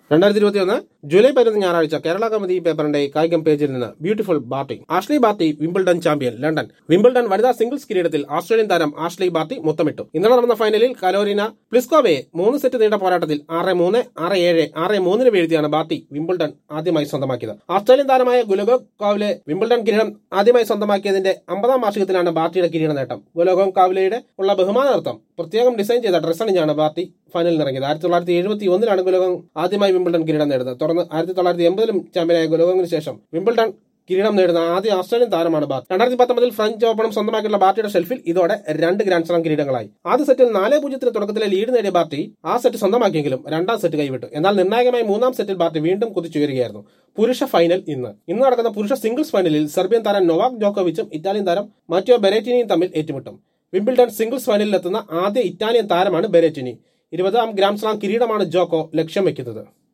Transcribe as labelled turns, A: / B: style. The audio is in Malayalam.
A: രണ്ടായിരത്തി ഇരുപത്തി ഒന്ന് ജൂലൈ പതിനൊന്ന് ഞായറാഴ്ച കേരള കമ്മിറ്റി പേപ്പറിന്റെ കായികം പേജിൽ നിന്ന് beautiful Barty Ashleigh Barty Wimbledon champion London Wimbledon വനിതാ സിംഗിൾസ് കിരീടത്തിൽ ഓസ്ട്രേലിയൻ താരം ആഷ്ലി ബാർട്ടി മുത്തമിട്ടു ഇന്നലെ നടന്ന ഫൈനലിൽ കലോരിന പ്ലിസ്കോവയെ മൂന്ന് സെറ്റ് നീണ്ട പോരാട്ടത്തിൽ ആറ് മൂന്ന് ആറ് ഏഴ് ആറ് മൂന്നിന് വീഴ്ത്തിയാണ് ബാർട്ടി വിംബിൾഡൺ ആദ്യമായി സ്വന്തമാക്കിയത് ഓസ്ട്രേലിയൻ താരമായ ഗുലഗോ കാവ്ലെ വിംബിൾഡൺ കിരീടം ആദ്യമായി സ്വന്തമാക്കിയതിന്റെ അമ്പതാം വാർഷികത്തിലാണ് ബാർട്ടിയുടെ കിരീട നേട്ടം ഗുലഗോം കാവ്ലയുടെ ഉള്ള ബഹുമാനാർത്ഥം പ്രത്യേകം ഡിസൈൻ ചെയ്ത ഡ്രസ് അണിഞ്ഞാണ് ബാർട്ടി ഫൈനലിൽ ഇറങ്ങിയത് ആയിരത്തി തൊള്ളായിരത്തി എഴുപത്തി ഒന്നിലാണ് ഗുലഗോം ആദ്യമായി വിംബിൾഡൺ കിരീടം നേടുന്നത് തുടർന്ന് ആയിരത്തി തൊള്ളായിരത്തി എൺപതിലും ചാമ്പ്യനായ ഗുലഗോങ്ങിന് ശേഷം വിംബിൾഡൺ കിരീടം നേടുന്ന ആദ്യ ഓസ്ട്രേലിയൻ താരമാണ് ബാർ രണ്ടായിരത്തി പത്തൊമ്പതിൽ ഫ്രഞ്ച് ഓപ്പണും സ്വന്തമാക്കിയുള്ള ബാർട്ടിയുടെ ഷെൽഫിൽ ഇതോടെ രണ്ട് ഗ്രാൻഡ് സ്ലാം കിരീടങ്ങളായി ആദ്യ സെറ്റിൽ നാല് പൂജ്യത്തിന് തുടക്കത്തിലെ ലീഡ് നേടിയ ബാർട്ടി ആ സെറ്റ് സ്വന്തമാക്കിയെങ്കിലും രണ്ടാം സെറ്റ് കൈവിട്ടു എന്നാൽ നിർണായകമായി മൂന്നാം സെറ്റിൽ ബാർട്ടി വീണ്ടും കുതിച്ചുയരുകയായിരുന്നു പുരുഷ ഫൈനൽ ഇന്ന് ഇന്ന് നടക്കുന്ന പുരുഷ സിംഗിൾസ് ഫൈനലിൽ സെർബിയൻ താരം നൊവാക് ജോക്കോവിച്ചും ഇറ്റാലിയൻ താരം മാറ്റിയോ ബെരേറ്റിനിയും തമ്മിൽ ഏറ്റുമുട്ടും വിംബിൾഡൺ സിംഗിൾസ് ഫൈനലിൽ എത്തുന്ന ആദ്യ ഇറ്റാലിയൻ താരമാണ് ബെരേറ്റിനി ഇരുപതാം ഗ്രാൻഡ് സ്ലാം കിരീടമാണ് ജോക്കോ ലക്ഷ്യം വെക്കുന്നത്